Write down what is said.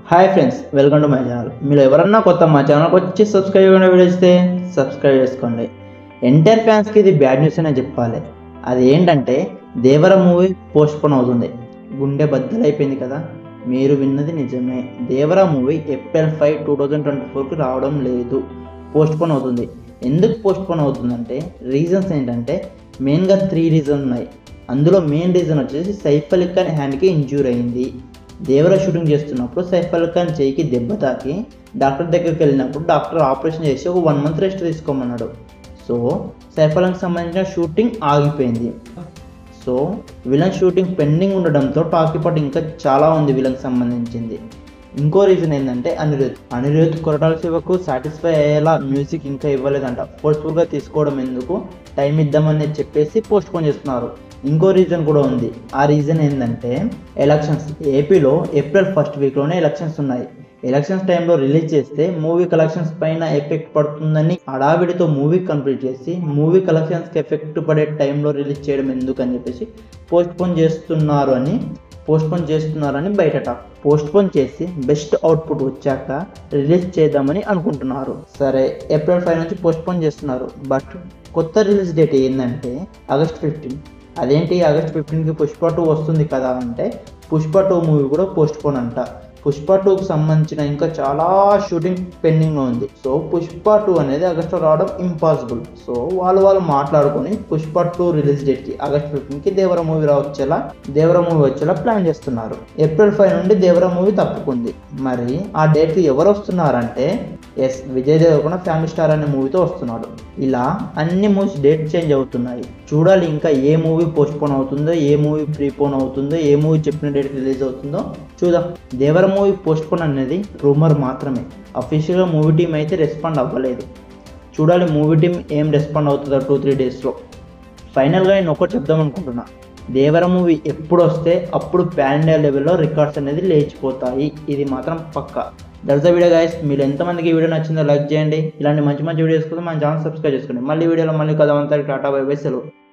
hi friends welcome to my channel మీరు ఎవరన్నా కొత్త మా ఛానల్కి వచ్చి సబ్స్క్రైబ్ చేయకుండా వీడియో ఇస్తే సబ్స్క్రైబ్ చేసుకోండి ఎన్టీఆర్ ఫ్యాన్స్కి ఇది బ్యాడ్ న్యూస్ అనే చెప్పాలి అది ఏంటంటే దేవర మూవీ పోస్ట్ పోన్ అవుతుంది గుండె బద్దలైపోయింది కదా మీరు విన్నది నిజమే Devara movie April five two thousand twenty ఫోర్కి రావడం లేదు పోస్ట్ పోన్ అవుతుంది ఎందుకు పోస్ట్ పోన్ అవుతుందంటే రీజన్స్ ఏంటంటే మెయిన్గా త్రీ రీజన్ ఉన్నాయి అందులో మెయిన్ రీజన్ వచ్చేసి సైఫ్ అలీ ఖాన్ హ్యాండ్కి ఇంజ్యూర్ అయింది దేవర షూటింగ్ చేస్తున్నప్పుడు సైఫ్ అలీ ఖాన్ చేయికి దెబ్బ తాకి డాక్టర్ దగ్గరికి వెళ్ళినప్పుడు డాక్టర్ ఆపరేషన్ చేసి ఒక వన్ మంత్ రెస్ట్ తీసుకోమన్నాడు సో సైఫ్ అలీకి సంబంధించిన షూటింగ్ ఆగిపోయింది సో విలన్ షూటింగ్ పెండింగ్ ఉండడంతో టాకీ పాటు ఇంకా చాలా ఉంది విలన్కి సంబంధించింది ఇంకో రీజన్ ఏంటంటే అనిరుద్ అనిరుద్ కొరటాల శివకు సాటిస్ఫై అయ్యేలా మ్యూజిక్ ఇంకా ఇవ్వలేదంట ఫోర్స్ఫుల్గా తీసుకోవడం ఎందుకు టైం ఇద్దామని చెప్పేసి పోస్ట్ పోన్ చేస్తున్నారు ఇంకో రీజన్ కూడా ఉంది ఆ రీజన్ ఏంటంటే ఎలక్షన్స్ ఏపీలో ఏప్రిల్ ఫస్ట్ వీక్లోనే ఎలక్షన్స్ ఉన్నాయి ఎలక్షన్స్ టైంలో రిలీజ్ చేస్తే మూవీ కలెక్షన్స్ పైన ఎఫెక్ట్ పడుతుందని హడావిడితో మూవీ కంప్లీట్ చేసి మూవీ కలెక్షన్స్కి ఎఫెక్ట్ పడే టైంలో రిలీజ్ చేయడం ఎందుకు అని చెప్పేసి పోస్ట్ పోన్ చేస్తున్నారు అని పోస్ట్ పోన్ చేస్తున్నారని బయట టాక్ పోస్ట్ పోన్ చేసి బెస్ట్ అవుట్పుట్ వచ్చాక రిలీజ్ చేద్దామని అనుకుంటున్నారు సరే ఏప్రిల్ ఫైవ్ నుంచి పోస్ట్ పోన్ చేస్తున్నారు బట్ కొత్త రిలీజ్ డేట్ ఏంటంటే ఆగస్ట్ ఫిఫ్టీన్ అదేంటి ఆగస్ట్ ఫిఫ్టీన్కి పుష్ప టూ వస్తుంది కదా అంటే పుష్ప టూ మూవీ కూడా పోస్ట్ పోన్ అంట పుష్ప టూకి సంబంధించిన ఇంకా చాలా షూటింగ్ పెండింగ్లో ఉంది సో పుష్ప టూ అనేది ఆగస్ట్లో రావడం ఇంపాసిబుల్ సో వాళ్ళు వాళ్ళు మాట్లాడుకొని పుష్ప టూ రిలీజ్ డేట్కి ఆగస్ట్ ఫిఫ్టీన్కి దేవర మూవీ వచ్చేలా దేవర మూవీ వచ్చేలా ప్లాన్ చేస్తున్నారు ఏప్రిల్ ఫైవ్ నుండి దేవర మూవీ తప్పుకుంది మరి ఆ డేట్కి ఎవరు వస్తున్నారంటే yes Vijay Devarakonda family star అనే మూవీతో వస్తున్నాడు ఇలా అన్ని మూవీస్ డేట్ చేంజ్ అవుతున్నాయి చూడాలి ఇంకా ఏ మూవీ పోస్ట్ పోన్ అవుతుందో ఏ మూవీ ప్రీపోన్ అవుతుందో ఏ మూవీ చెప్పిన డేట్ రిలీజ్ అవుతుందో చూద్దాం దేవర మూవీ పోస్ట్ పోన్ అనేది రూమర్ మాత్రమే అఫీషియల్గా మూవీ టీం అయితే రెస్పాండ్ అవ్వలేదు చూడాలి మూవీ టీం ఏం రెస్పాండ్ అవుతుందో టూ త్రీ డేస్లో ఫైనల్గా నేను ఒకటి చెప్దాం అనుకుంటున్నా దేవర మూవీ ఎప్పుడు వస్తే అప్పుడు పాన్ ఇండియా లెవెల్లో రికార్డ్స్ అనేది లేచిపోతాయి ఇది మాత్రం పక్కా దట్స్ ద వీడియో గైస్ మీరు ఎంతమందికి ఈ వీడియో నచ్చిందో లైక్ చేయండి ఇలాంటి మంచి మంచి వీడియోస్ కోసం మన ఛానల్ సబ్స్క్రైబ్ చేసుకోండి మళ్ళీ వీడియోలో మళ్ళీ కథ అంతా టాటా బై బై సెలవు